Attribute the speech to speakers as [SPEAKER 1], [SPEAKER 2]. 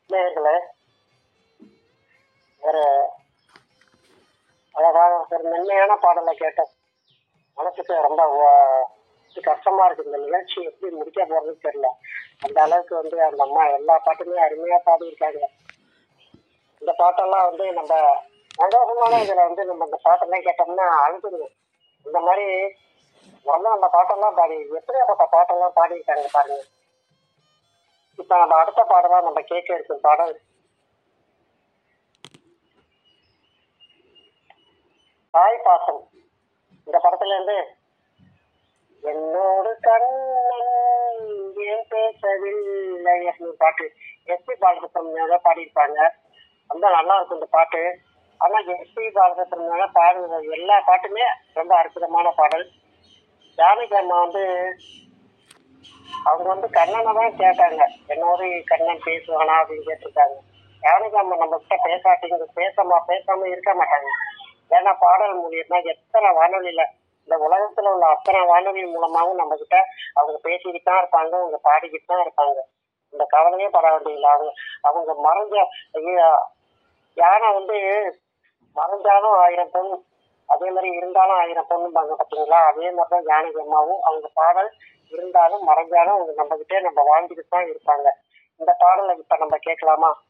[SPEAKER 1] நேயர்களே ஒரு அழகாக ஒரு மென்மையான பாடலை கேட்டோம் மனசுக்கு ரொம்ப வ- இது கஷ்டமா இருக்கு இந்த நிகழ்ச்சி எப்படி முடிக்க போறதுன்னு தெரியல அந்த அளவுக்கு வந்து அந்த அம்மா எல்லா பாட்டுமே அருமையா பாடியிருக்காங்க இந்த பாட்டெல்லாம் வந்து நம்ம சந்தோஷமான இதுல வந்து நம்ம இந்த பாட்டெல்லாம் கேட்டோம்னா அழுதுருவோம் இந்த மாதிரி நல்லா அந்த பாட்டெல்லாம் பாடி எப்படியாப்பட்ட பாட்டெல்லாம் பாடியிருக்காங்க பாருங்க இப்ப நம்ம அடுத்த பாடலாம் நம்ம கேட்க இருக்கும் பாடல் தாய் பாசம் இந்த படத்துல இருந்து என்னோடு கண்ணன் ஏன் பேசவில்லை அப்படின்னு பாட்டு எஸ்பி பாலசுப்ரமணியோட பாடியிருப்பாங்க ரொம்ப நல்லா இருக்கும் இந்த பாட்டு ஆனா எஸ்பி பாலசுப்ரமணியோட பாடுற எல்லா பாட்டுமே ரொம்ப அற்புதமான பாடல் ஜானகி அம்மா வந்து அவங்க வந்து கண்ணனை தான் கேட்டாங்க என்னோடு கண்ணன் பேசுவானா அப்படின்னு கேட்டிருக்காங்க ஜானகி அம்மா நம்ம கிட்ட பேசாட்டிங்க பேசாம பேசாம இருக்க மாட்டாங்க ஏன்னா பாடல் மூலியமா எத்தனை வானொலியில இந்த உலகத்துல உள்ள அத்தனை வானொலி மூலமாவும் நம்ம கிட்ட அவங்க பேசிக்கிட்டு தான் இருப்பாங்க அவங்க பாடிக்கிட்டு தான் இருப்பாங்க இந்த கவலையே பட வேண்டியதில்லை அவங்க அவங்க மறைஞ்ச ஐயோ, யானை வந்து மறைஞ்சாலும் ஆயிரம் பொண்ணு அதே மாதிரி இருந்தாலும் ஆயிரம் பொண்ணும்பாங்க பார்த்தீங்களா அதே மாதிரி தான் ஜானகி அம்மாவும் அவங்க பாடல் இருந்தாலும் மறைஞ்சாலும் அவங்க நம்ம கிட்டே நம்ம வாழ்ந்துக்கிட்டு தான் இருப்பாங்க இந்த பாடலை இப்ப நம்ம கேட்கலாமா